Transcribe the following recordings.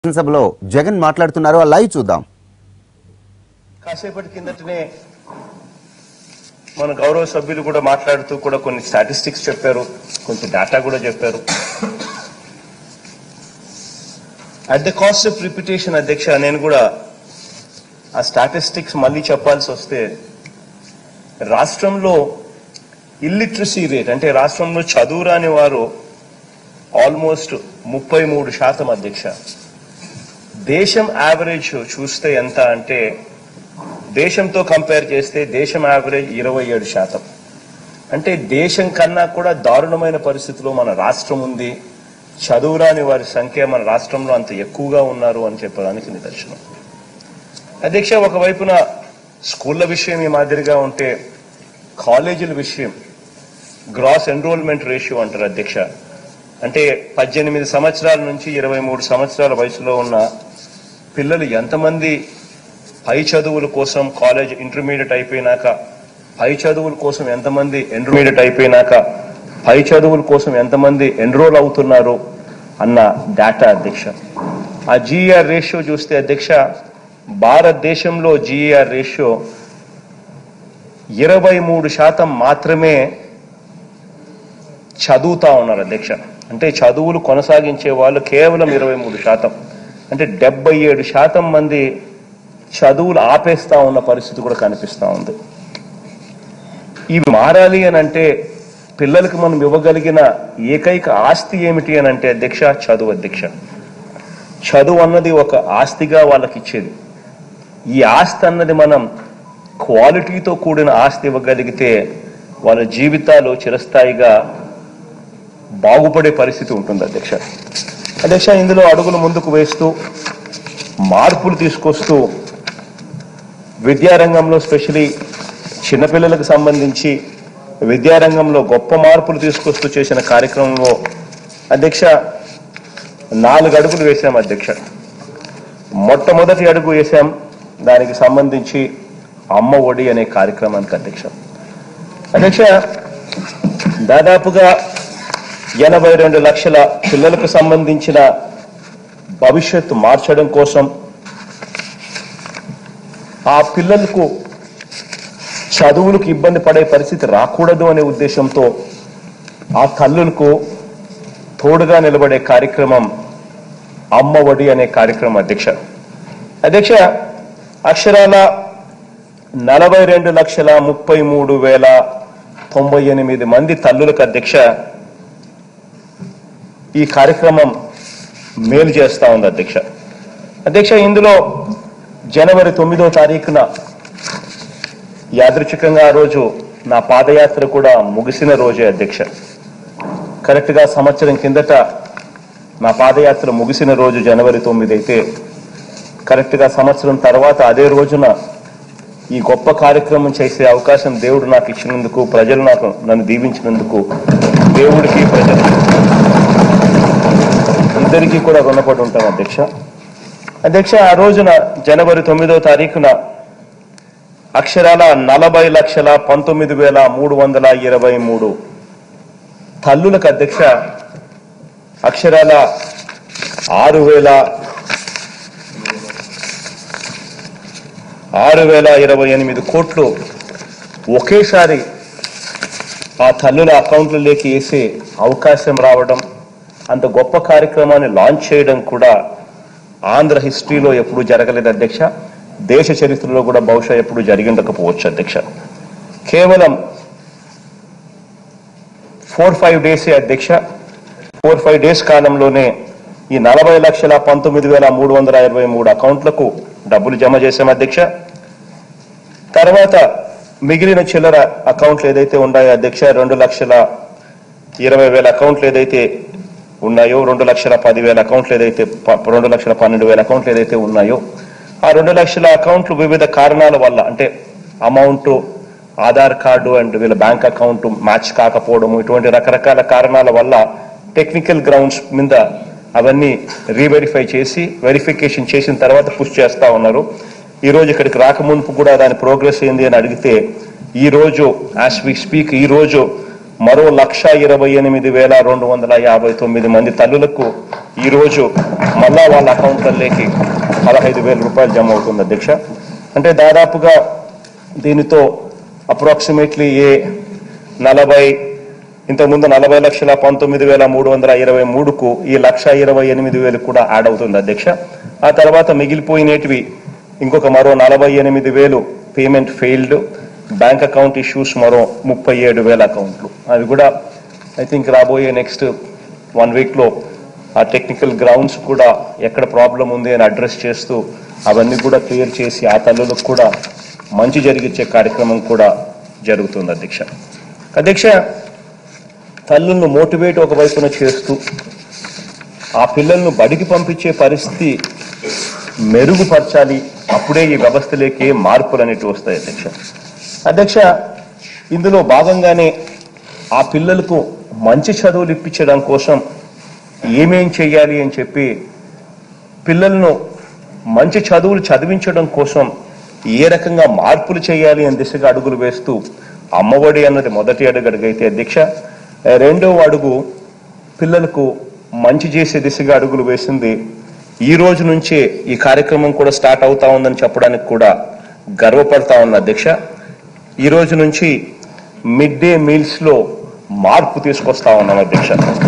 శాసనసభలో జగన్ మాట్లాడుతున్నారు ఆ లైవ్ చూద్దాం కాసేపటి కిందటనే మన గౌరవ సభ్యులు కూడా మాట్లాడుతూ కూడా కొన్ని స్టాటిస్టిక్స్ చెప్పారు కొంచెం డేటా కూడా చెప్పారు at the cost of repetition అధ్యక్ష నేను కూడా ఆ స్టాటిస్టిక్స్ మళ్ళీ చెప్పాల్సి వస్తే రాష్ట్రంలో ఇల్లిటరసీ రేట్ అంటే రాష్ట్రంలో చదువురాని వారు ఆల్మోస్ట్ ముప్పై మూడు శాతం అధ్యక్ష దేశం యావరేజ్ చూస్తే ఎంత అంటే దేశంతో కంపేర్ చేస్తే దేశం యావరేజ్ ఇరవై ఏడు శాతం అంటే దేశం కన్నా కూడా దారుణమైన పరిస్థితిలో మన రాష్ట్రం ఉంది చదువురాని వారి సంఖ్య మన రాష్ట్రంలో అంత ఎక్కువగా ఉన్నారు అని చెప్పడానికి నిదర్శనం అధ్యక్ష ఒకవైపున స్కూళ్ళ విషయం ఈ మాదిరిగా ఉంటే కాలేజీల విషయం గ్రాస్ ఎన్రోల్మెంట్ రేషియో అంటారు అధ్యక్ష అంటే పద్దెనిమిది సంవత్సరాల నుంచి ఇరవై మూడు సంవత్సరాల వయసులో ఉన్న పిల్లలు ఎంతమంది పై చదువుల కోసం కాలేజ్ ఇంటర్మీడియట్ అయిపోయినాక పై చదువుల కోసం ఎంతమంది ఇంటర్మీడియట్ అయిపోయినాక పై చదువుల కోసం ఎంతమంది ఎన్రోల్ అవుతున్నారు అన్న డేటా అధ్యక్ష ఆ జీఈఆర్ రేషియో చూస్తే అధ్యక్ష భారతదేశంలో జీఈఆర్ రేషియో ఇరవై మూడు శాతం మాత్రమే చదువుతా ఉన్నారు అధ్యక్ష అంటే చదువులు కొనసాగించే వాళ్ళు కేవలం ఇరవై మూడు శాతం అంటే డెబ్బై ఏడు శాతం మంది చదువులు ఆపేస్తా ఉన్న పరిస్థితి కూడా కనిపిస్తా ఉంది ఇవి మారాలి అని అంటే పిల్లలకు మనం ఇవ్వగలిగిన ఏకైక ఆస్తి ఏమిటి అని అంటే అధ్యక్ష చదువు అధ్యక్ష చదువు అన్నది ఒక ఆస్తిగా వాళ్ళకి ఇచ్చేది ఈ ఆస్తి అన్నది మనం క్వాలిటీతో కూడిన ఆస్తి ఇవ్వగలిగితే వాళ్ళ జీవితాలు చిరస్థాయిగా బాగుపడే పరిస్థితి ఉంటుంది అధ్యక్ష అధ్యక్ష ఇందులో అడుగులు ముందుకు వేస్తూ మార్పులు తీసుకొస్తూ విద్యారంగంలో స్పెషలీ చిన్నపిల్లలకు సంబంధించి విద్యారంగంలో గొప్ప మార్పులు తీసుకొస్తూ చేసిన కార్యక్రమంలో అధ్యక్ష నాలుగు అడుగులు వేశాం అధ్యక్ష మొట్టమొదటి అడుగు వేశాం దానికి సంబంధించి అమ్మ ఒడి అనే కార్యక్రమానికి అధ్యక్ష అధ్యక్ష దాదాపుగా ఎనభై రెండు లక్షల పిల్లలకు సంబంధించిన భవిష్యత్తు మార్చడం కోసం ఆ పిల్లలకు చదువులకు ఇబ్బంది పడే పరిస్థితి రాకూడదు అనే ఉద్దేశంతో ఆ తల్లులకు తోడుగా నిలబడే కార్యక్రమం అమ్మ ఒడి అనే కార్యక్రమం అధ్యక్ష అధ్యక్ష అక్షరాల నలభై రెండు లక్షల ముప్పై మూడు వేల తొంభై ఎనిమిది మంది తల్లులకు అధ్యక్ష ఈ కార్యక్రమం మేలు చేస్తా ఉంది అధ్యక్ష అధ్యక్ష ఇందులో జనవరి తొమ్మిదో తారీఖున యాదృచ్ఛికంగా ఆ రోజు నా పాదయాత్ర కూడా ముగిసిన రోజే అధ్యక్ష కరెక్ట్గా సంవత్సరం కిందట నా పాదయాత్ర ముగిసిన రోజు జనవరి తొమ్మిది అయితే కరెక్ట్గా సంవత్సరం తర్వాత అదే రోజున ఈ గొప్ప కార్యక్రమం చేసే అవకాశం దేవుడు నాకు ఇచ్చినందుకు ప్రజలు నాకు నన్ను దీవించినందుకు దేవుడికి ప్రజలు ఇద్దరికీ కూడా రుణపడి ఉంటాను అధ్యక్ష అధ్యక్ష ఆ రోజున జనవరి తొమ్మిదో తారీఖున అక్షరాల నలభై లక్షల పంతొమ్మిది వేల మూడు వందల ఇరవై మూడు తల్లులకు అధ్యక్ష అక్షరాల ఆరు వేల ఆరు వేల ఇరవై ఎనిమిది కోట్లు ఒకేసారి ఆ తల్లుల అకౌంట్లలోకి వేసే అవకాశం రావడం అంత గొప్ప కార్యక్రమాన్ని లాంచ్ చేయడం కూడా ఆంధ్ర హిస్టరీలో ఎప్పుడూ జరగలేదు అధ్యక్ష దేశ చరిత్రలో కూడా బహుశా ఎప్పుడు జరిగి ఉండకపోవచ్చు అధ్యక్ష కేవలం ఫోర్ ఫైవ్ డేసే అధ్యక్ష ఫోర్ ఫైవ్ డేస్ కాలంలోనే ఈ నలభై లక్షల పంతొమ్మిది వేల మూడు వందల ఇరవై మూడు అకౌంట్లకు డబ్బులు జమ చేశాం అధ్యక్ష తర్వాత మిగిలిన చిల్లర అకౌంట్లు ఏదైతే ఉన్నాయో అధ్యక్ష రెండు లక్షల ఇరవై వేల అకౌంట్లు ఏదైతే ఉన్నాయో రెండు లక్షల పదివేల అకౌంట్లు ఏదైతే ప- రెండు లక్షల పన్నెండు వేల అకౌంట్లు ఏదైతే ఉన్నాయో ఆ రెండు లక్షల అకౌంట్లు వివిధ కారణాల వల్ల అంటే అమౌంట్ ఆధార్ కార్డు అండ్ వీళ్ళ బ్యాంక్ అకౌంట్ మ్యాచ్ కాకపోవడము ఇటువంటి రకరకాల కారణాల వల్ల టెక్నికల్ గ్రౌండ్స్ మీద అవన్నీ రీవెరిఫై చేసి వెరిఫికేషన్ చేసిన తర్వాత పుష్ చేస్తా ఉన్నారు ఈ రోజు ఇక్కడికి రాకముందు కూడా దాని ప్రోగ్రెస్ ఏంది అని అడిగితే ఈ రోజు యాజ్ వి స్పీక్ ఈ రోజు మరో లక్ష ఇరవై ఎనిమిది వేల రెండు వందల యాభై తొమ్మిది మంది తల్లులకు ఈరోజు మళ్ళా వాళ్ళ అకౌంట్లలోకి పదహైదు వేల రూపాయలు జమ అవుతుంది అధ్యక్ష అంటే దాదాపుగా దీనితో అప్రాక్సిమేట్లీ ఏ నలభై ఇంతకుముందు నలభై లక్షల పంతొమ్మిది వేల మూడు వందల ఇరవై మూడుకు ఈ లక్ష ఇరవై ఎనిమిది వేలు కూడా యాడ్ అవుతుంది అధ్యక్ష ఆ తర్వాత మిగిలిపోయినటివి ఇంకొక మరో నలభై ఎనిమిది వేలు payment failed bank account issues మరో ముప్పై ఏడు వేల అకౌంట్లు అవి కూడా ఐ థింక్ రాబోయే నెక్స్ట్ వన్ వీక్లో ఆ టెక్నికల్ గ్రౌండ్స్ కూడా ఎక్కడ ప్రాబ్లం ఉంది అని అడ్రస్ చేస్తూ అవన్నీ కూడా క్లియర్ చేసి ఆ తల్లులకు కూడా మంచి జరిగించే కార్యక్రమం కూడా జరుగుతుంది అధ్యక్ష అధ్యక్ష తల్లులను మోటివేట్ ఒకవైపున చేస్తూ ఆ పిల్లలను బడికి పంపించే పరిస్థితి మెరుగుపరచాలి అప్పుడే ఈ వ్యవస్థలోకి మార్పులు అనేవి వస్తాయి అధ్యక్ష అధ్యక్ష ఇందులో భాగంగానే ఆ పిల్లలకు మంచి చదువులు ఇప్పించడం కోసం ఏమేం చేయాలి అని చెప్పి పిల్లలను మంచి చదువులు చదివించడం కోసం ఏ రకంగా మార్పులు చేయాలి అని దిశగా అడుగులు వేస్తూ అమ్మఒడి అన్నది మొదటి అడుగు అడుగైతే అధ్యక్ష రెండో అడుగు పిల్లలకు మంచి చేసే దిశగా అడుగులు వేసింది ఈ రోజు నుంచే ఈ కార్యక్రమం కూడా స్టార్ట్ అవుతా ఉందని చెప్పడానికి కూడా గర్వపడతా ఉన్న అధ్యక్ష ఈ రోజు నుంచి మిడ్ డే మీల్స్ లో మార్పు తీసుకొస్తా ఉన్నాం అధ్యక్ష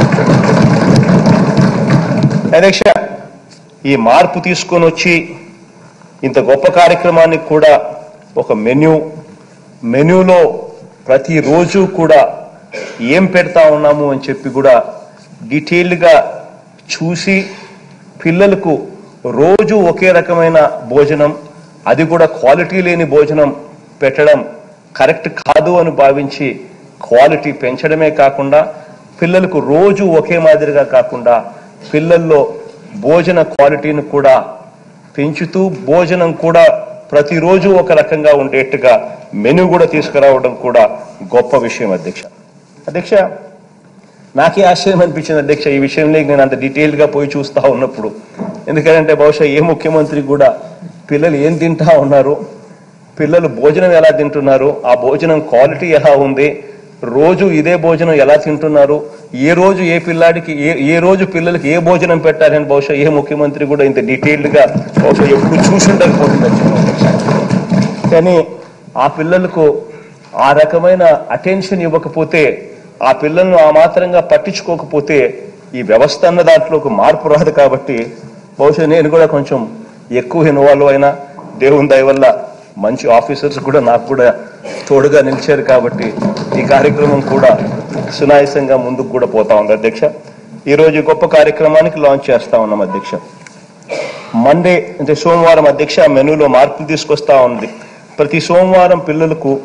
అధ్యక్ష ఈ మార్పు తీసుకొని వచ్చి ఇంత గొప్ప కార్యక్రమాన్ని కూడా ఒక మెన్యూ మెన్యూలో ప్రతిరోజు కూడా ఏం పెడతా ఉన్నాము అని చెప్పి కూడా డీటెయిల్డ్గా చూసి పిల్లలకు రోజు ఒకే రకమైన భోజనం అది కూడా క్వాలిటీ లేని భోజనం పెట్టడం కరెక్ట్ కాదు అని భావించి క్వాలిటీ పెంచడమే కాకుండా పిల్లలకు రోజు ఒకే మాదిరిగా కాకుండా పిల్లల్లో భోజన క్వాలిటీని కూడా పెంచుతూ భోజనం కూడా ప్రతిరోజు ఒక రకంగా ఉండేట్టుగా మెనూ కూడా తీసుకురావడం కూడా గొప్ప విషయం అధ్యక్ష అధ్యక్ష నాకే ఆశ్చర్యం అనిపించింది అధ్యక్ష ఈ విషయంలో నేను అంత డీటెయిల్ గా పోయి చూస్తా ఉన్నప్పుడు ఎందుకంటే బహుశా ఏ ముఖ్యమంత్రి కూడా పిల్లలు ఏం తింటా ఉన్నారు పిల్లలు భోజనం ఎలా తింటున్నారు ఆ భోజనం క్వాలిటీ ఎలా ఉంది రోజు ఇదే భోజనం ఎలా తింటున్నారు ఏ రోజు ఏ పిల్లాడికి ఏ ఏ రోజు పిల్లలకి ఏ భోజనం పెట్టాలని బహుశా ఏ ముఖ్యమంత్రి కూడా ఇంత డీటెయిల్డ్ గా బహుశా ఎప్పుడు చూసుండకపోతుంది అధ్యక్ష. కానీ ఆ పిల్లలకు ఆ రకమైన అటెన్షన్ ఇవ్వకపోతే ఆ పిల్లలను ఆ మాత్రంగా పట్టించుకోకపోతే ఈ వ్యవస్థ అన్న దాంట్లో ఒక మార్పు రాదు కాబట్టి బహుశా నేను కూడా కొంచెం ఎక్కువ ఇన్వాల్వ్ అయినా దేవుని దయ వల్ల మంచి ఆఫీసర్స్ కూడా నాకు కూడా తోడుగా నిలిచారు కాబట్టి ఈ కార్యక్రమం కూడా సునాయాసంగా ముందుకు కూడా పోతా ఉంది అధ్యక్ష ఈరోజు ఈ గొప్ప కార్యక్రమానికి లాంచ్ చేస్తా ఉన్నాం అధ్యక్ష మండే అంటే సోమవారం అధ్యక్ష మెనూలో మార్పులు తీసుకొస్తా ఉంది ప్రతి సోమవారం పిల్లలకు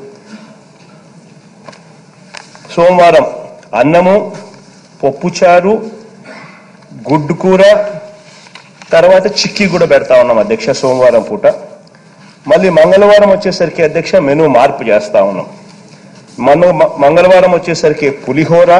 సోమవారం అన్నము పప్పుచారు గుడ్డు కూర తర్వాత చిక్కీ కూడా పెడతా ఉన్నాం అధ్యక్ష సోమవారం పూట మళ్ళీ మంగళవారం వచ్చేసరికి అధ్యక్ష మెనూ మార్పు చేస్తా ఉన్నాం మన మంగళవారం వచ్చేసరికి పులిహోర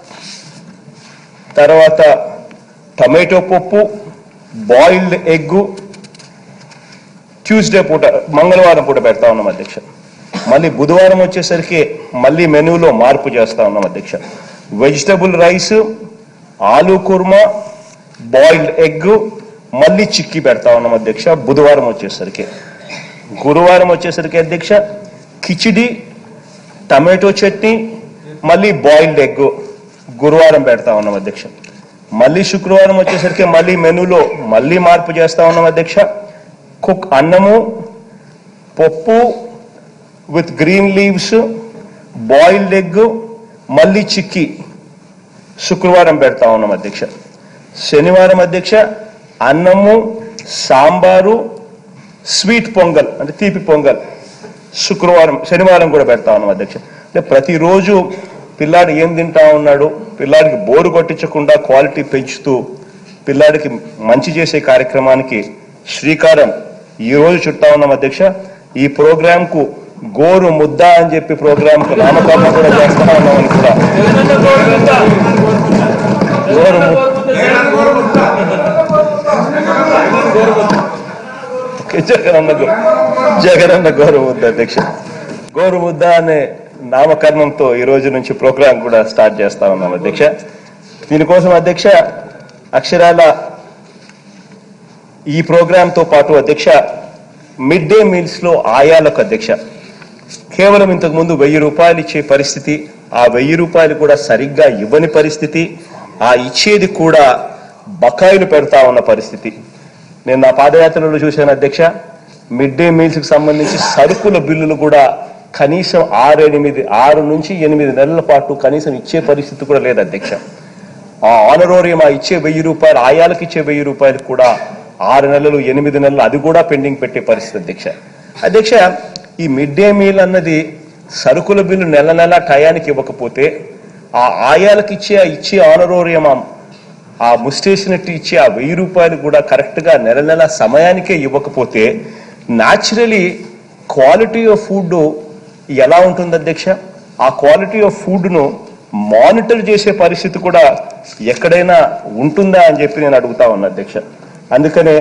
తర్వాత టమాటో పప్పు బాయిల్డ్ ఎగ్గు ట్యూస్డే పూట మంగళవారం పూట పెడతా ఉన్నాం అధ్యక్ష మళ్ళీ బుధవారం వచ్చేసరికి మళ్ళీ మెనూలో మార్పు చేస్తా ఉన్నాం అధ్యక్ష vegetable rice aloo kurma boiled egg మళ్ళీ చిక్కీ పెడతా ఉన్నాం అధ్యక్ష బుధవారం వచ్చేసరికి గురువారం వచ్చేసరికి అధ్యక్ష కిచిడి టమాటో చట్నీ మళ్ళీ బాయిల్డ్ ఎగ్ గురువారం పెడతా ఉన్నాం అధ్యక్ష మళ్ళీ శుక్రవారం వచ్చేసరికి మళ్ళీ మెనూలో మళ్ళీ మార్పు చేస్తా ఉన్నాం అధ్యక్ష కుక్ అన్నము పప్పు with green leaves boiled egg మళ్ళీ చిక్కీ శుక్రవారం పెడతా ఉన్నాం అధ్యక్ష శనివారం అధ్యక్ష అన్నము సాంబారు స్వీట్ పొంగల్ అంటే తీపి పొంగల్ శుక్రవారం శనివారం కూడా పెడతా ఉన్నాం అధ్యక్ష అంటే ప్రతిరోజు పిల్లాడు ఏం తింటా ఉన్నాడు పిల్లాడికి బోరు కొట్టించకుండా క్వాలిటీ పెంచుతూ పిల్లాడికి మంచి చేసే కార్యక్రమానికి శ్రీకారం ఈ రోజు చుట్టా ఉన్నాం అధ్యక్ష ఈ ప్రోగ్రామ్ కు గోరు ముద్ద అని చెప్పి ప్రోగ్రామ్ కు నామకరణం కూడా చేస్తా ఉన్నామని కూడా గోరు ము- జగనన్న గౌ- జగనన్న గౌరవ ముద్ద అధ్యక్ష గౌరవ ముద్ద అనే నామకరణంతో ఈ రోజు నుంచి ప్రోగ్రాం కూడా స్టార్ట్ చేస్తా ఉన్నాం అధ్యక్ష దీనికోసం అధ్యక్ష అక్షరాల ఈ ప్రోగ్రాంతో పాటు అధ్యక్ష మిడ్ డే మీల్స్ లో ఆయాలకు అధ్యక్ష కేవలం ఇంతకు ముందు వెయ్యి రూపాయలు ఇచ్చే పరిస్థితి ఆ వెయ్యి రూపాయలు కూడా సరిగ్గా ఇవ్వని పరిస్థితి ఆ ఇచ్చేది కూడా బకాయిలు పెడతా ఉన్న పరిస్థితి నేను నా పాదయాత్రలో చూశాను అధ్యక్ష మిడ్ డే మీల్స్ కి సంబంధించి సరుకుల బిల్లులు కూడా కనీసం ఆరు ఎనిమిది ఆరు నుంచి ఎనిమిది నెలల పాటు కనీసం ఇచ్చే పరిస్థితి కూడా లేదు అధ్యక్ష ఆ ఆనరోరియం ఆ ఇచ్చే వెయ్యి రూపాయలు ఆయాలకు ఇచ్చే వెయ్యి రూపాయలు కూడా ఆరు నెలలు ఎనిమిది నెలలు అది కూడా పెండింగ్ పెట్టే పరిస్థితి అధ్యక్ష అధ్యక్ష ఈ మిడ్ డే మీల్ అన్నది సరుకుల బిల్లు నెల నెల టయానికి ఇవ్వకపోతే ఆ ఆయాలకు ఇచ్చే ఆ ఇచ్చే ఆనరోరియం ఆ- ఆ ముస్టేషనట్టు ఇచ్చే ఆ వెయ్యి రూపాయలు కూడా కరెక్ట్ గా నెల నెల సమయానికే ఇవ్వకపోతే న్యాచురలీ క్వాలిటీ ఆఫ్ ఫుడ్ ఎలా ఉంటుంది అధ్యక్ష ఆ క్వాలిటీ ఆఫ్ ఫుడ్ ను మానిటర్ చేసే పరిస్థితి కూడా ఎక్కడైనా ఉంటుందా అని చెప్పి నేను అడుగుతా ఉన్నా అధ్యక్ష అందుకనే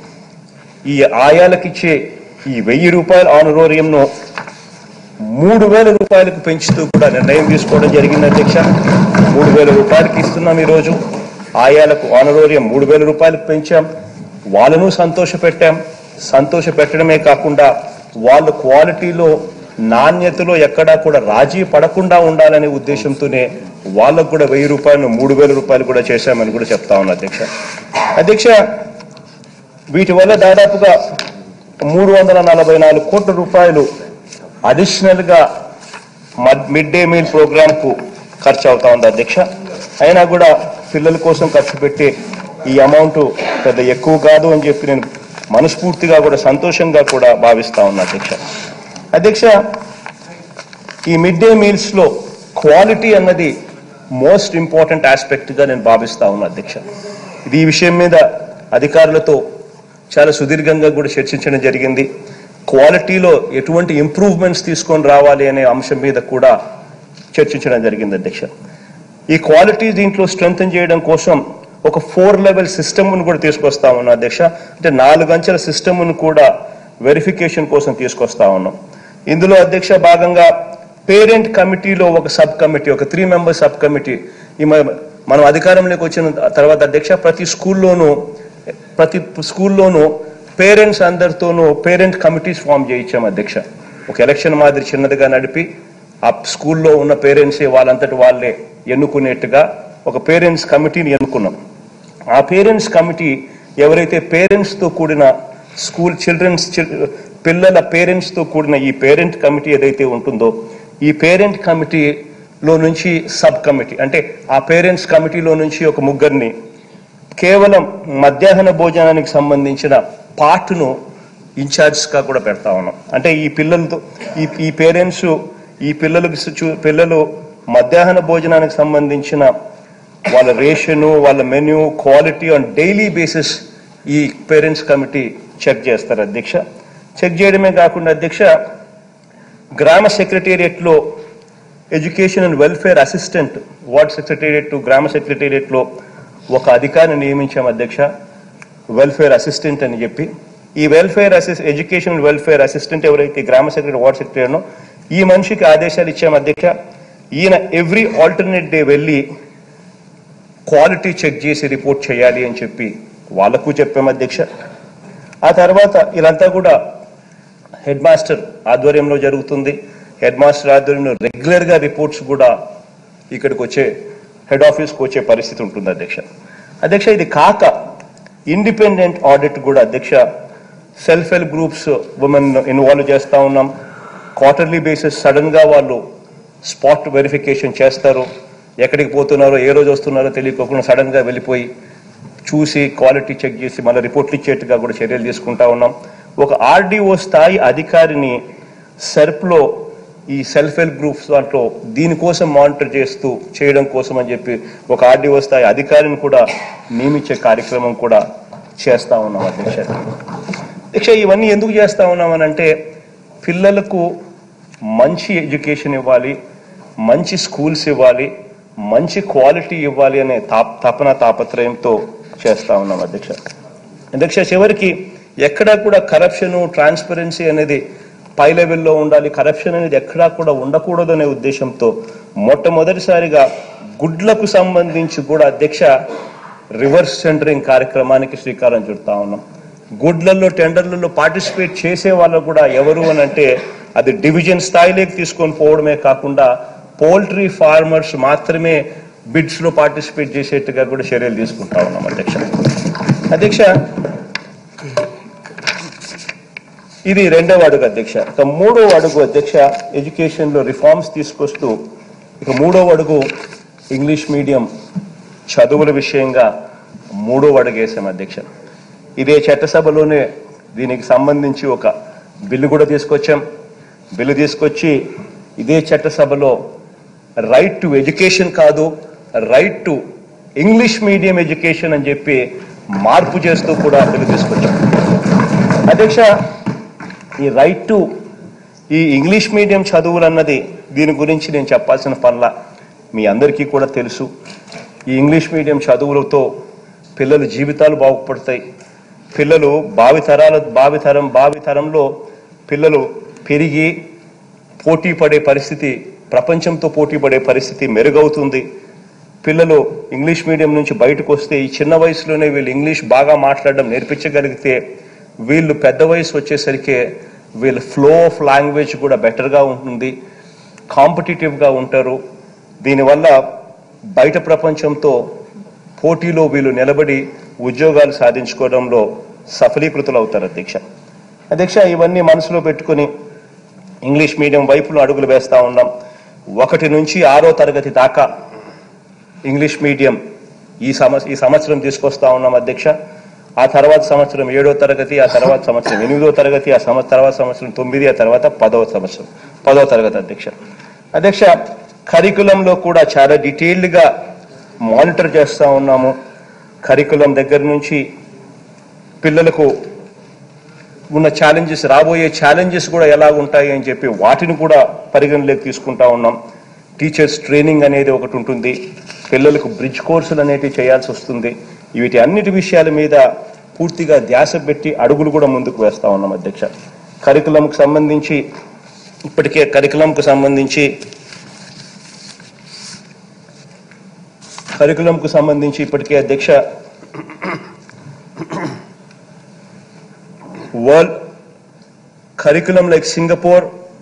ఈ ఆయాలకిచ్చే ఈ వెయ్యి రూపాయల ఆనరోరియంను మూడు వేల రూపాయలకు పెంచుతూ కూడా నిర్ణయం తీసుకోవడం జరిగింది అధ్యక్ష మూడు వేల రూపాయలకి ఇస్తున్నాం ఈరోజు ఆయాలకు ఆనరోరియం మూడు వేల రూపాయలకు పెంచాం వాళ్ళను సంతోష పెట్టాం సంతోష పెట్టడమే కాకుండా వాళ్ళ క్వాలిటీలో నాణ్యతలో ఎక్కడా కూడా రాజీ పడకుండా ఉండాలనే ఉద్దేశంతోనే వాళ్ళకు కూడా వెయ్యి రూపాయలు మూడు వేల రూపాయలు కూడా చేశామని కూడా చెప్తా ఉన్నా అధ్యక్ష అధ్యక్ష వీటి వల్ల దాదాపుగా మూడు వందల నలభై నాలుగు కోట్ల రూపాయలు అడిషనల్ గా మిడ్ డే మీల్ ప్రోగ్రామ్ కు ఖర్చు అవుతా ఉంది అధ్యక్ష అయినా కూడా పిల్లల కోసం ఖర్చు పెట్టే ఈ అమౌంట్ పెద్ద ఎక్కువ కాదు అని చెప్పి నేను మనస్ఫూర్తిగా కూడా సంతోషంగా కూడా భావిస్తా ఉన్నా అధ్యక్ష అధ్యక్ష ఈ మిడ్ డే మీల్స్ లో క్వాలిటీ అన్నది మోస్ట్ ఇంపార్టెంట్ ఆస్పెక్ట్ గా నేను భావిస్తా ఉన్నా అధ్యక్ష ఇది ఈ విషయం మీద అధికారులతో చాలా సుదీర్ఘంగా కూడా చర్చించడం జరిగింది క్వాలిటీలో ఎటువంటి ఇంప్రూవ్మెంట్స్ తీసుకొని రావాలి అనే అంశం మీద కూడా చర్చించడం జరిగింది అధ్యక్ష ఈ క్వాలిటీ దీంట్లో స్ట్రెంగ్తన్ చేయడం కోసం ఒక ఫోర్ లెవెల్ సిస్టమ్ను కూడా తీసుకొస్తా ఉన్నాం అధ్యక్ష అంటే నాలుగు అంచెల సిస్టమ్ను కూడా వెరిఫికేషన్ కోసం తీసుకొస్తా ఉన్నాం ఇందులో అధ్యక్ష భాగంగా పేరెంట్ కమిటీలో ఒక సబ్ కమిటీ ఒక త్రీ మెంబర్ సబ్ కమిటీ ఈ మ- మనం అధికారంలోకి వచ్చిన తర్వాత అధ్యక్ష ప్రతి స్కూల్లోనూ ప్రతి స్కూల్లోనూ పేరెంట్స్ అందరితోనూ పేరెంట్ కమిటీస్ ఫామ్ చేయించాం అధ్యక్ష ఒక ఎలక్షన్ మాదిరి చిన్నదిగా నడిపి ఆ స్కూల్లో ఉన్న పేరెంట్సే వాళ్ళంతటి వాళ్ళే ఎన్నుకునేట్టుగా ఒక పేరెంట్స్ కమిటీని ఎన్నుకున్నాం ఆ పేరెంట్స్ కమిటీ ఎవరైతే పేరెంట్స్ తో కూడిన స్కూల్ చిల్డ్రన్స్ పిల్లల పేరెంట్స్ తో కూడిన ఈ పేరెంట్ కమిటీ ఏదైతే ఉంటుందో ఈ పేరెంట్ కమిటీలో నుంచి సబ్ కమిటీ అంటే ఆ పేరెంట్స్ కమిటీలో నుంచి ఒక ముగ్గురిని కేవలం మధ్యాహ్న భోజనానికి సంబంధించిన పార్ట్ను ఇన్ఛార్జ్ గా కూడా పెడతా ఉన్నాం అంటే ఈ పిల్లలతో ఈ ఈ పేరెంట్స్ ఈ పిల్లలకు చూ- పిల్లలు మధ్యాహ్న భోజనానికి సంబంధించిన వాళ్ళ రేషను వాళ్ళ menu quality on daily basis ఈ పేరెంట్స్ కమిటీ చెక్ చేస్తారు అధ్యక్ష చెక్ చేయడమే కాకుండా అధ్యక్ష గ్రామ సెక్రటేరియట్ లో education and welfare assistant ward secretariat గ్రామ సెక్రటేరియట్ లో ఒక అధికారిని నియమించాం అధ్యక్ష వెల్ఫేర్ అసిస్టెంట్ అని చెప్పి ఈ వెల్ఫేర్ అసిస్ ఎడ్యుకేషన్ అండ్ వెల్ఫేర్ అసిస్టెంట్ ఎవరైతే గ్రామ సెక్రటరీ వార్డ్ సెక్రటరీనో ఈ మనిషికి ఆదేశాలు ఇచ్చాం అధ్యక్ష ఈయన ఎవ్రీ ఆల్టర్నేట్ డే వెళ్ళి క్వాలిటీ చెక్ చేసి రిపోర్ట్ చేయాలి అని చెప్పి వాళ్ళకు చెప్పాం అధ్యక్ష ఆ తర్వాత ఇదంతా కూడా హెడ్ మాస్టర్ ఆధ్వర్యంలో జరుగుతుంది హెడ్ మాస్టర్ ఆధ్వర్యంలో రెగ్యులర్ గా రిపోర్ట్స్ కూడా ఇక్కడికి వచ్చే హెడ్ ఆఫీస్కి వచ్చే పరిస్థితి ఉంటుంది అధ్యక్ష అధ్యక్ష ఇది కాక ఇండిపెండెంట్ ఆడిట్ కూడా అధ్యక్ష self help groups women involve చేస్తా ఉన్నాం క్వార్టర్లీ బేసిస్ సడన్ గా వాళ్ళు స్పాట్ వెరిఫికేషన్ చేస్తారు ఎక్కడికి పోతున్నారో ఏ రోజు వస్తున్నారో తెలియకోకుండా సడన్ గా వెళ్ళిపోయి చూసి క్వాలిటీ చెక్ చేసి మళ్ళీ రిపోర్ట్లు ఇచ్చేట్టుగా కూడా చర్యలు తీసుకుంటా ఉన్నాం ఒక ఆర్డీఓ స్థాయి అధికారిని సెర్ప్లో ఈ సెల్ఫ్ హెల్ప్ గ్రూప్స్ దాంట్లో దీనికోసం మానిటర్ చేస్తూ చేయడం కోసం అని చెప్పి ఒక ఆర్డీఓ స్థాయి అధికారిని కూడా నియమించే కార్యక్రమం కూడా చేస్తా ఉన్నాం అధ్యక్ష అధ్యక్ష ఇవన్నీ ఎందుకు చేస్తా ఉన్నామనంటే పిల్లలకు మంచి ఎడ్యుకేషన్ ఇవ్వాలి మంచి స్కూల్స్ ఇవ్వాలి మంచి క్వాలిటీ ఇవ్వాలి అనే తాప్ తపన తాపత్రయంతో చేస్తా ఉన్నాం అధ్యక్ష అధ్యక్ష చివరికి ఎక్కడా కూడా కరప్షన్ ట్రాన్స్పరెన్సీ అనేది పై లెవెల్లో ఉండాలి కరప్షన్ అనేది ఎక్కడా కూడా ఉండకూడదు అనే ఉద్దేశంతో మొట్టమొదటిసారిగా గుడ్లకు సంబంధించి కూడా అధ్యక్ష రివర్స్ టెండరింగ్ కార్యక్రమానికి శ్రీకారం చుడతా ఉన్నాం గుడ్లలో టెండర్లలో పార్టిసిపేట్ చేసే వాళ్ళు కూడా ఎవరు అని అంటే అది డివిజన్ స్థాయిలోకి తీసుకొని పోవడమే కాకుండా పోల్ట్రీ ఫార్మర్స్ మాత్రమే బిడ్స్ లో పార్టిసిపేట్ చేసేట్టుగా కూడా చర్యలు తీసుకుంటా ఉన్నాం అధ్యక్ష అధ్యక్ష ఇది రెండవ అడుగు అధ్యక్ష ఇక మూడవ అడుగు అధ్యక్ష ఎడ్యుకేషన్ లో రిఫార్మ్స్ తీసుకొస్తూ ఇక మూడవ అడుగు ఇంగ్లీష్ మీడియం చదువుల విషయంగా మూడవ అడుగు వేసాం అధ్యక్ష ఇదే చట్టసభలోనే దీనికి సంబంధించి ఒక బిల్లు కూడా తీసుకొచ్చాం బిల్లు తీసుకొచ్చి ఇదే చట్టసభలో రైట్ టు ఎడ్యుకేషన్ కాదు right to English medium education అని చెప్పి మార్పు చేస్తూ కూడా బిల్లు తీసుకొచ్చాం అధ్యక్ష ఈ రైట్ టు ఈ ఇంగ్లీష్ మీడియం చదువులు అన్నది దీని గురించి నేను చెప్పాల్సిన పనుల మీ అందరికీ కూడా తెలుసు ఈ ఇంగ్లీష్ మీడియం చదువులతో పిల్లల జీవితాలు బాగుపడతాయి పిల్లలు భావితరాల భావితరం భావితరంలో పిల్లలు పెరిగి పోటీ పడే పరిస్థితి ప్రపంచంతో పోటీ పడే పరిస్థితి మెరుగవుతుంది పిల్లలు ఇంగ్లీష్ మీడియం నుంచి బయటకు వస్తే ఈ చిన్న వయసులోనే వీళ్ళు ఇంగ్లీష్ బాగా మాట్లాడడం నేర్పించగలిగితే వీళ్ళు పెద్ద వయసు వచ్చేసరికి వీళ్ళ ఫ్లో ఆఫ్ లాంగ్వేజ్ కూడా బెటర్గా ఉంటుంది కాంపిటేటివ్గా ఉంటారు దీనివల్ల బయట ప్రపంచంతో పోటీలో వీళ్ళు నిలబడి ఉద్యోగాలు సాధించుకోవడంలో సఫలీకృతులు అవుతారు అధ్యక్ష అధ్యక్ష ఇవన్నీ మనసులో పెట్టుకుని ఇంగ్లీష్ మీడియం వైపులో అడుగులు వేస్తా ఉన్నాం ఒకటి నుంచి ఆరో తరగతి దాకా ఇంగ్లీష్ మీడియం ఈ సంవ ఈ సంవత్సరం తీసుకొస్తా ఉన్నాం అధ్యక్ష ఆ తర్వాత సంవత్సరం ఏడో తరగతి ఆ తర్వాత సంవత్సరం ఎనిమిదో తరగతి ఆ సంవత్సరం తర్వాత సంవత్సరం తొమ్మిది ఆ తర్వాత పదవ సంవత్సరం పదవ తరగతి అధ్యక్ష అధ్యక్ష కరికులంలో కూడా చాలా డీటెయిల్డ్గా మానిటర్ చేస్తూ ఉన్నాము కరికులం దగ్గర నుంచి పిల్లలకు ఉన్న ఛాలెంజెస్ రాబోయే ఛాలెంజెస్ కూడా ఎలా ఉంటాయి అని చెప్పి వాటిని కూడా పరిగణలోకి తీసుకుంటా ఉన్నాం టీచర్స్ ట్రైనింగ్ అనేది ఒకటి ఉంటుంది పిల్లలకు బ్రిడ్జ్ కోర్సులు అనేటివి చేయాల్సి వస్తుంది వీటి అన్నిటి విషయాల మీద పూర్తిగా ధ్యాస పెట్టి అడుగులు కూడా ముందుకు వేస్తా ఉన్నాం అధ్యక్ష కరికులంకు సంబంధించి ఇప్పటికే కరికులంకు సంబంధించి కరికులంకు సంబంధించి ఇప్పటికే అధ్యక్ష world curriculum like Singapore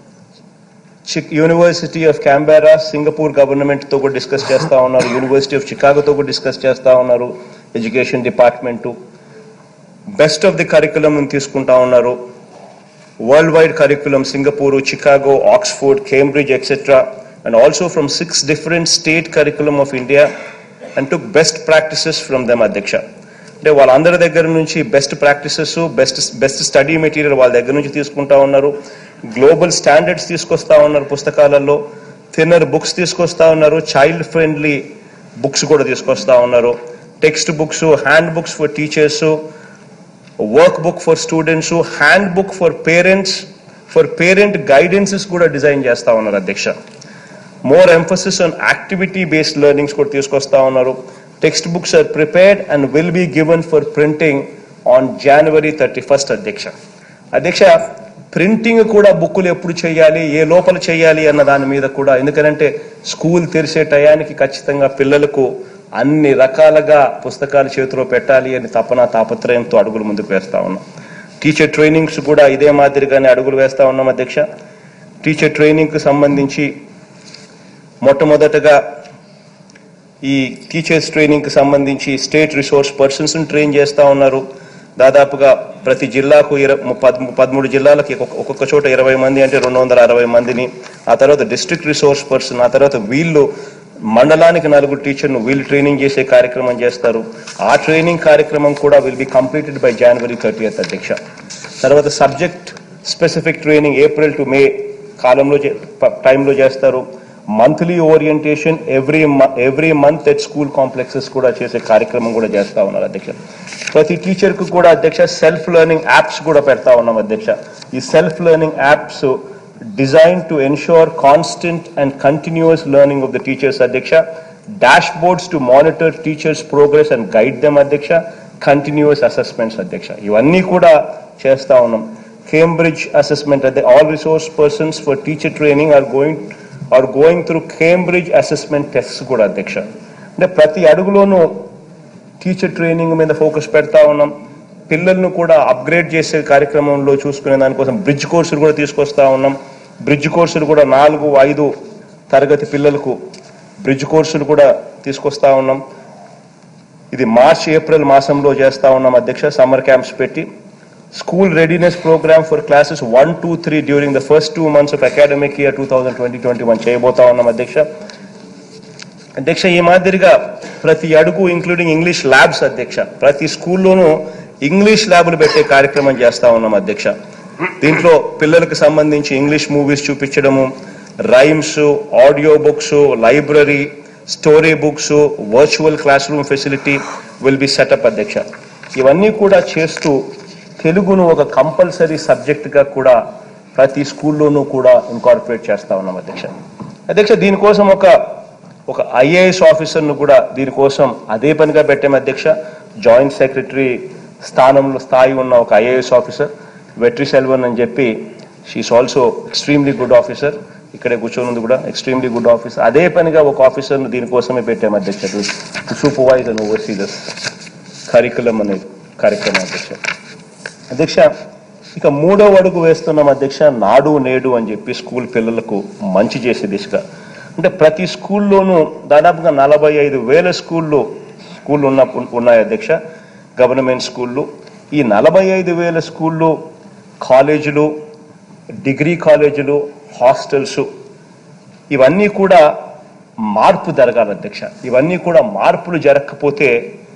university of Canberra Singapore government తో కూడా డిస్కస్ చేస్తా ఉన్నారు యూనివర్సిటీ ఆఫ్ చికాగోతో కూడా డిస్కస్ చేస్తా ఉన్నారు education department best of the curriculum తీసుకుంటా ఉన్నారు world wide curriculum Singapore Chicago Oxford Cambridge etcetera and also from six different state curriculum of India and took best practices from them అధ్యక్ష అంటే వాళ్ళందరి దగ్గర నుంచి best practices best best study material వాళ్ళ దగ్గర నుంచి తీసుకుంటా ఉన్నారు గ్లోబల్ స్టాండర్డ్స్ తీసుకొస్తా ఉన్నారు పుస్తకాలలో థిన్నర్ బుక్స్ తీసుకొస్తా ఉన్నారు చైల్డ్ ఫ్రెండ్లీ బుక్స్ కూడా తీసుకొస్తా ఉన్నారు text books hand books for teachers work book for students hand book for parents for parent guidances కూడా డిజైన్ చేస్తా ఉన్నారు అధ్యక్ష more emphasis on activity based learnings కూడా తీసుకొస్తా ఉన్నారు text books are prepared and will be given for printing on January thirty first అధ్యక్ష అధ్యక్ష printing కూడా బుక్కులు ఎప్పుడు చేయాలి ఏ లోపల చేయాలి అన్న దాని మీద కూడా ఎందుకంటే స్కూల్ తెరిసే టయానికి ఖచ్చితంగా పిల్లలకు అన్ని రకాలుగా పుస్తకాలు చేతిలో పెట్టాలి అని తపన తాపత్రయంతో అడుగులు ముందుకు వేస్తా ఉన్నాం టీచర్ ట్రైనింగ్స్ కూడా ఇదే మాదిరిగానే అడుగులు వేస్తా ఉన్నాం అధ్యక్ష టీచర్ ట్రైనింగ్కి సంబంధించి మొట్టమొదటగా ఈ టీచర్స్ ట్రైనింగ్కి సంబంధించి స్టేట్ రిసోర్స్ పర్సన్స్ని ట్రైన్ చేస్తూ ఉన్నారు దాదాపుగా ప్రతి జిల్లాకు ఇరవై పదమూడు జిల్లాలకి ఒక్కొక్క- ఒక్కొక్క చోట ఇరవై మంది అంటే రెండు వందల అరవై మందిని ఆ తర్వాత డిస్ట్రిక్ట్ రిసోర్స్ పర్సన్ ఆ తర్వాత వీళ్ళు మండలానికి నలుగురు టీచర్ను వీళ్ళు ట్రైనింగ్ చేసే కార్యక్రమం చేస్తారు ఆ ట్రైనింగ్ కార్యక్రమం కూడా will be completed by January thirty అధ్యక్ష తర్వాత subject specific training April to May కాలంలో చే- ప- టైంలో చేస్తారు monthly orientation every every month at school complexes కూడా చేసే కార్యక్రమం కూడా చేస్తా ఉన్నారు అధ్యక్ష ప్రతి టీచర్ కు కూడా అధ్యక్ష సెల్ఫ్ లెర్నింగ్ యాప్స్ కూడా పెడతా ఉన్నాం అధ్యక్ష ఈ self learning apps design to ensure constant and continuous learning of the teachers అధ్యక్ష dash boards to monitor teachers progress and guide them అధ్యక్ష కంటిన్యూస్ అసెస్మెంట్స్ అధ్యక్ష ఇవన్నీ కూడా చేస్తా ఉన్నాం Cambridge assessment. That all resource persons for teacher training are going are going through Cambridge assessment tests కూడా అధ్యక్ష అంటే ప్రతి అడుగులోనూ టీచర్ ట్రైనింగ్ మీద ఫోకస్ పెడతా ఉన్నాం పిల్లలను కూడా అప్గ్రేడ్ చేసే కార్యక్రమంలో చూసుకునే దానికోసం బ్రిడ్జ్ కోర్సులు కూడా తీసుకొస్తా ఉన్నాం బ్రిడ్జ్ కోర్సులు కూడా నాలుగు ఐదు తరగతి పిల్లలకు బ్రిడ్జ్ కోర్సులు కూడా తీసుకొస్తా ఉన్నాం ఇది మార్చ్ ఏప్రిల్ మాసంలో చేస్తా ఉన్నాం అధ్యక్ష సమ్మర్ క్యాంప్స్ పెట్టి school readiness program for classes one two three during the first two months of academic year two thousand twenty twenty one చేయబోతా ఉన్నాం అధ్యక్ష అధ్యక్ష ఈ మాదిరిగా ప్రతి అడుగు ఇంక్లూడింగ్ ఇంగ్లీష్ ల్యాబ్స్ అధ్యక్ష ప్రతి స్కూల్లోనూ ఇంగ్లీష్ ల్యాబ్లు పెట్టే కార్యక్రమం చేస్తా ఉన్నాం అధ్యక్ష దీంట్లో పిల్లలకు సంబంధించి ఇంగ్లీష్ మూవీస్ చూపించడము rhymes audio books library story books virtual class room facility will be set up అధ్యక్ష ఇవన్నీ కూడా చేస్తూ తెలుగును ఒక కంపల్సరీ సబ్జెక్టుగా కూడా ప్రతి స్కూల్లోనూ కూడా ఇన్కార్పొరేట్ చేస్తా ఉన్నాం అధ్యక్ష అధ్యక్ష దీనికోసం ఒక ఒక ఐఏఎస్ ఆఫీసర్ను కూడా దీనికోసం అదే పనిగా పెట్టాం అధ్యక్ష జాయింట్ సెక్రటరీ స్థానంలో స్థాయి ఉన్న ఒక ఐఏఎస్ ఆఫీసర్ వెట్రి సెల్వన్ అని చెప్పి she is also extremely good officer ఇక్కడే కూర్చొని ఉంది కూడా ఎక్స్ట్రీమ్లీ గుడ్ ఆఫీసర్ అదే పనిగా ఒక ఆఫీసర్ను దీనికోసమే పెట్టాం అధ్యక్ష to supervise and oversee this curriculum అనే కార్యక్రమం అధ్యక్ష అధ్యక్ష ఇక మూడో అడుగు వేస్తున్నాం అధ్యక్ష నాడు నేడు అని చెప్పి స్కూల్ పిల్లలకు మంచి చేసే దిశగా అంటే ప్రతి స్కూల్లోనూ దాదాపుగా నలభై ఐదు వేల స్కూళ్ళు స్కూళ్ళు ఉన్న ఉన్నాయి అధ్యక్ష గవర్నమెంట్ స్కూళ్ళు ఈ నలభై ఐదు వేల స్కూళ్ళు కాలేజీలు డిగ్రీ కాలేజీలు హాస్టల్స్ ఇవన్నీ కూడా మార్పు జరగాలి అధ్యక్ష ఇవన్నీ కూడా మార్పులు జరగకపోతే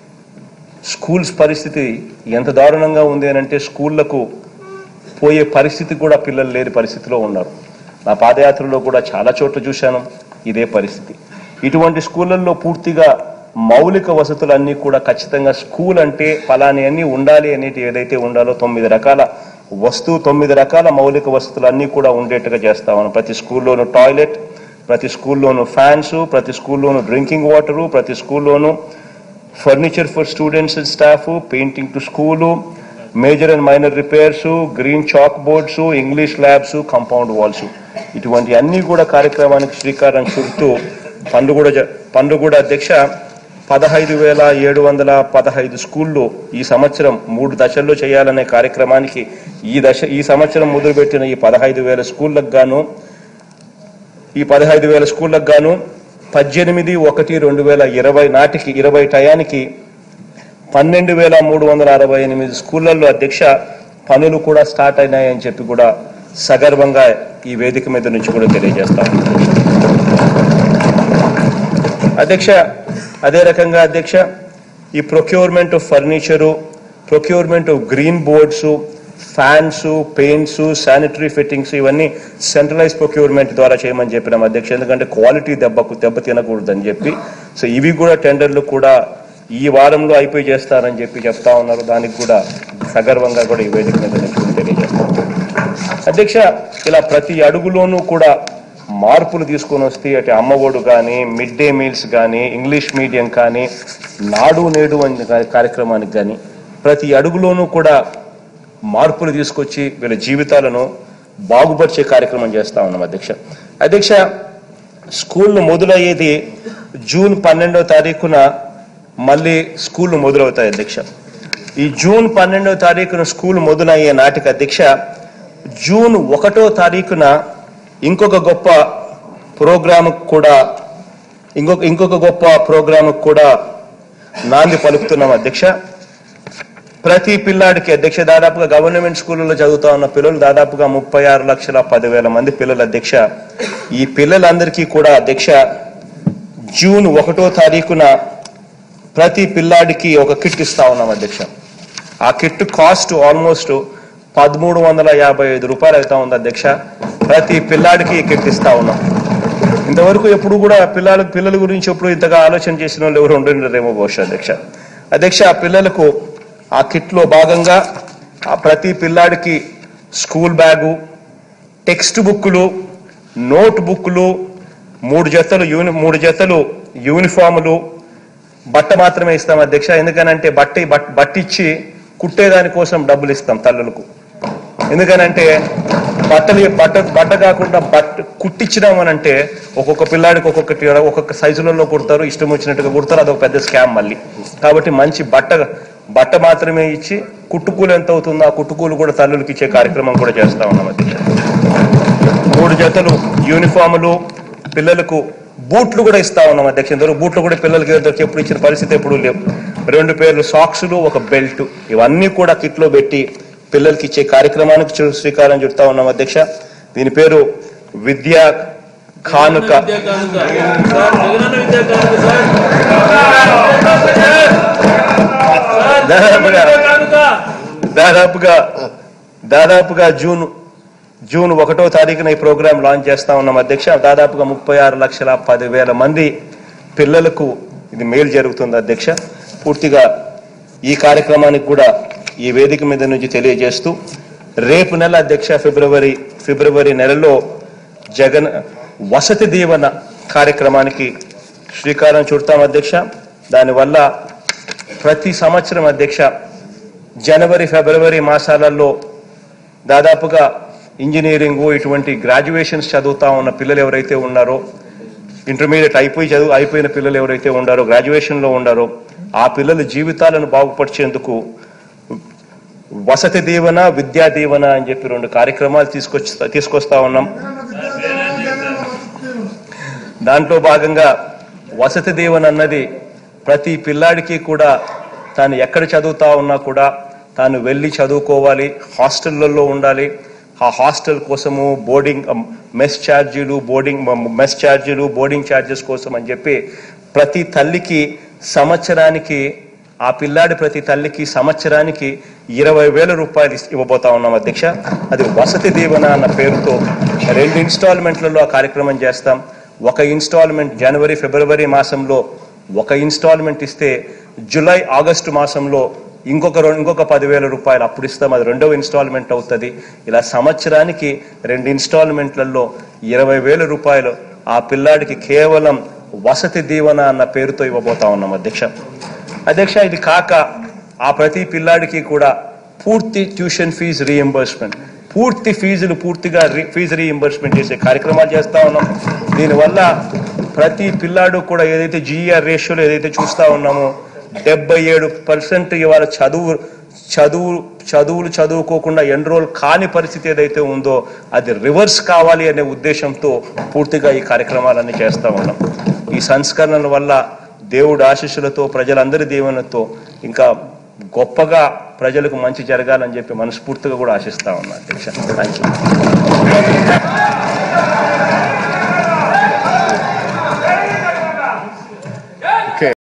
స్కూల్స్ పరిస్థితి ఎంత దారుణంగా ఉంది అని అంటే స్కూళ్లకు పోయే పరిస్థితి కూడా పిల్లలు లేని పరిస్థితిలో ఉన్నారు నా పాదయాత్రలో కూడా చాలా చోట్ల చూశాను ఇదే పరిస్థితి ఇటువంటి స్కూళ్ళల్లో పూర్తిగా మౌలిక వసతులన్నీ కూడా ఖచ్చితంగా స్కూల్ అంటే ఫలాని అన్ని ఉండాలి అనేటి ఏదైతే ఉండాలో తొమ్మిది రకాల వస్తువు తొమ్మిది రకాల మౌలిక వసతులు అన్నీ కూడా ఉండేట్టుగా చేస్తా ఉన్నాం ప్రతి స్కూల్లోనూ టాయిలెట్ ప్రతి స్కూల్లోనూ ఫ్యాన్స్ ప్రతి స్కూల్లోనూ డ్రింకింగ్ వాటరు ప్రతి స్కూల్లోనూ furniture for students and staff painting to school major and minor repairs green chalk boards English labs compound walls ఇటువంటి అన్ని కూడా కార్యక్రమానికి శ్రీకారం చుడుతూ పండు కూడా జ- పండు కూడా అధ్యక్ష పదహైదు వేల ఏడు వందల పదహైదు స్కూళ్ళు ఈ సంవత్సరం మూడు దశల్లో చేయాలనే కార్యక్రమానికి ఈ దశ ఈ సంవత్సరం మొదలుపెట్టిన ఈ పదహైదు వేల స్కూళ్ళకు గాను ఈ పదహైదు వేల స్కూళ్ళకు గాను పద్దెనిమిది ఒకటి రెండు వేల ఇరవై నాటికి ఇరవై టయానికి పన్నెండు వేల మూడు వందల అరవై ఎనిమిది స్కూళ్ళల్లో అధ్యక్ష పనులు కూడా స్టార్ట్ అయినాయని చెప్పి కూడా సగర్వంగా ఈ వేదిక మీద నుంచి కూడా తెలియజేస్తాం అధ్యక్ష అదే రకంగా అధ్యక్ష ఈ procurement of furniture procurement of green boards fans paints sanitary fittings ఇవన్నీ సెంట్రలైజ్ ప్రొక్యూర్మెంట్ ద్వారా చేయమని చెప్పినాం అధ్యక్ష ఎందుకంటే క్వాలిటీ దెబ్బకు దెబ్బ తినకూడదని చెప్పి సో ఇవి కూడా టెండర్లు కూడా ఈ వారంలో అయిపోయి చేస్తారని చెప్పి చెప్తా ఉన్నారు దానికి కూడా సగర్వంగా కూడా ఈ వేదిక మీద నుంచి కూడా తెలియజేస్తాం అధ్యక్ష ఇలా ప్రతి అడుగులోనూ కూడా మార్పులు తీసుకొని వస్తే అటు అమ్మఒడు కానీ మిడ్ డే మీల్స్ కానీ ఇంగ్లీష్ మీడియం కానీ నాడు నేడు అనే కా- కార్యక్రమానికి కానీ ప్రతి అడుగులోనూ కూడా మార్పులు తీసుకొచ్చి వీళ్ళ జీవితాలను బాగుపరిచే కార్యక్రమం చేస్తా ఉన్నాం అధ్యక్ష అధ్యక్ష స్కూళ్ళు మొదలయ్యేది జూన్ పన్నెండవ తారీఖున మళ్ళీ స్కూళ్ళు మొదలవుతాయి అధ్యక్ష ఈ జూన్ పన్నెండవ తారీఖున స్కూల్ మొదలయ్యే నాటికి అధ్యక్ష జూన్ ఒకటో తారీఖున ఇంకొక గొప్ప ప్రోగ్రామ్ కూడా ఇంకొక ఇంకొక గొప్ప ప్రోగ్రామ్ కూడా నాంది పలుకుతున్నాం అధ్యక్ష ప్రతి పిల్లాడికి అధ్యక్ష దాదాపుగా గవర్నమెంట్ స్కూళ్ళలో చదువుతా ఉన్న పిల్లలు దాదాపుగా ముప్పై ఆరు లక్షల పదివేల మంది పిల్లలు అధ్యక్ష ఈ పిల్లలందరికీ కూడా అధ్యక్ష జూన్ ఒకటో తారీఖున ప్రతి పిల్లాడికి ఒక కిట్ ఇస్తా ఉన్నాం అధ్యక్ష ఆ కిట్ కాస్ట్ ఆల్మోస్ట్ పదమూడు వందల యాభై ఐదు రూపాయలు అవుతా ఉంది అధ్యక్ష ప్రతి పిల్లాడికి ఈ కిట్ ఇస్తా ఉన్నాం ఇంతవరకు ఎప్పుడు కూడా పిల్లల పిల్లల గురించి ఎప్పుడు ఇంతగా ఆలోచన చేసిన వాళ్ళు ఎవరు ఉండరేమో బహుశా అధ్యక్ష అధ్యక్ష ఆ పిల్లలకు ఆ కిట్లో భాగంగా ఆ ప్రతి పిల్లాడికి స్కూల్ బ్యాగు టెక్స్ట్ బుక్లు నోట్ బుక్లు మూడు జతలు యూని మూడు జతలు యూనిఫాములు బట్ట మాత్రమే ఇస్తాం అధ్యక్ష ఎందుకనంటే బట్ట బట్- బట్టిచ్చి కుట్టేదాని కోసం డబ్బులు ఇస్తాం తల్లులకు ఎందుకనంటే బట్టలు బట్ట బట్ట కాకుండా బట్ట కుట్టించినాం అని అంటే ఒక్కొక్క పిల్లాడికి ఒక్కొక్కటి ఒక్కొక్క సైజులలో కుడతారు ఇష్టం వచ్చినట్టుగా కుడతారు అదొక పెద్ద స్కామ్ మళ్ళీ కాబట్టి మంచి బట్ట బట్ట మాత్రమే ఇచ్చి కుట్టుకూలు ఎంత అవుతుందో ఆ కుట్టుకూలు కూడా తల్లులకి ఇచ్చే కార్యక్రమం కూడా చేస్తా ఉన్నాం అధ్యక్ష మూడు జతలు యూనిఫాములు పిల్లలకు బూట్లు కూడా ఇస్తా ఉన్నాం అధ్యక్ష ఇంతవరకు బూట్లు కూడా పిల్లలకి ఇంతవరకు ఎప్పుడు ఇచ్చిన పరిస్థితి ఎప్పుడు లేవు రెండు పేర్లు సాక్సులు ఒక బెల్ట్ ఇవన్నీ కూడా కిట్లో పెట్టి పిల్లలకి ఇచ్చే కార్యక్రమానికి చూ- శ్రీకారం చుడతా ఉన్నాం అధ్యక్ష దీని పేరు విద్యా కానుక విద్యా కానుక సార్ జగనన్న విద్యా కానుక సార్ దాదాపుగా విద్యా కానుక దాదాపుగా దాదాపుగా జూన్ జూన్ ఒకటో తారీఖున ఈ ప్రోగ్రాం లాంచ్ చేస్తా ఉన్నాం అధ్యక్ష దాదాపుగా ముప్పై ఆరు లక్షల పదివేల మంది పిల్లలకు ఇది మేలు జరుగుతుంది అధ్యక్ష పూర్తిగా ఈ కార్యక్రమానికి కూడా ఈ వేదిక మీద నుంచి తెలియజేస్తూ రేపు నెల అధ్యక్ష ఫిబ్రవరి ఫిబ్రవరి నెలలో జగన్ వసతి దీవెన కార్యక్రమానికి శ్రీకారం చుడతాం అధ్యక్ష దానివల్ల ప్రతి సంవత్సరం అధ్యక్ష జనవరి ఫిబ్రవరి మాసాలలో దాదాపుగా ఇంజనీరింగ్ ఇటువంటి గ్రాడ్యుయేషన్స్ చదువుతా ఉన్న పిల్లలు ఎవరైతే ఉన్నారో ఇంటర్మీడియట్ అయిపోయి చదువు అయిపోయిన పిల్లలు ఎవరైతే ఉన్నారో గ్రాడ్యుయేషన్లో ఉన్నారో ఆ పిల్లల జీవితాలను బాగుపరిచేందుకు వసతి దీవెన విద్యా దీవెన అని చెప్పి రెండు కార్యక్రమాలు తీసుకొచ్చి తీసుకొస్తా ఉన్నాం దాంట్లో భాగంగా వసతి దీవెన అన్నది ప్రతి పిల్లాడికి కూడా తాను ఎక్కడ చదువుతా ఉన్నా కూడా తాను వెళ్ళి చదువుకోవాలి హాస్టళ్లలో ఉండాలి ఆ హాస్టల్ కోసము బోర్డింగ్ మెస్ ఛార్జీలు బోర్డింగ్ మెస్ ఛార్జీలు బోర్డింగ్ ఛార్జెస్ కోసం అని చెప్పి ప్రతి తల్లికి సంవత్సరానికి ఆ పిల్లాడి ప్రతి తల్లికి సంవత్సరానికి ఇరవై వేల రూపాయలు ఇస్- ఇవ్వబోతా ఉన్నాం అధ్యక్ష అది వసతి దీవెన అన్న పేరుతో రెండు ఇన్స్టాల్మెంట్లలో ఆ కార్యక్రమం చేస్తాం ఒక ఇన్స్టాల్మెంట్ జనవరి ఫిబ్రవరి మాసంలో ఒక ఇన్స్టాల్మెంట్ ఇస్తే జూలై ఆగస్టు మాసంలో ఇంకొక రెండు ఇంకొక పదివేల రూపాయలు అప్పుడు ఇస్తాం అది రెండవ ఇన్స్టాల్మెంట్ అవుతుంది ఇలా సంవత్సరానికి రెండు ఇన్స్టాల్మెంట్లలో ఇరవై వేల రూపాయలు ఆ పిల్లాడికి కేవలం వసతి దీవెన అన్న పేరుతో ఇవ్వబోతా ఉన్నాం అధ్యక్ష అధ్యక్ష ఇది కాక ఆ ప్రతి పిల్లాడికి కూడా పూర్తి ట్యూషన్ ఫీజు రీఎంబర్స్మెంట్ పూర్తి ఫీజులు పూర్తిగా రీ ఫీజు రీఎంబర్స్మెంట్ చేసే కార్యక్రమాలు చేస్తా ఉన్నాం దీనివల్ల ప్రతి పిల్లాడు కూడా ఏదైతే జీఈఆర్ రేషియోలో ఏదైతే చూస్తా ఉన్నామో డెబ్బై ఏడు పర్సెంట్ ఇవాళ చదువు చదువు చదువులు చదువుకోకుండా ఎన్రోల్ కాని పరిస్థితి ఏదైతే ఉందో అది రివర్స్ కావాలి అనే ఉద్దేశంతో పూర్తిగా ఈ కార్యక్రమాలన్నీ చేస్తా ఉన్నాం ఈ సంస్కరణల వల్ల దేవుడు ఆశీస్సులతో ప్రజలందరి దీవెనతో ఇంకా గొప్పగా ప్రజలకు మంచి జరగాలని చెప్పి మనస్ఫూర్తిగా కూడా ఆశిస్తా ఉన్నా అధ్యక్ష థ్యాంక్ యూ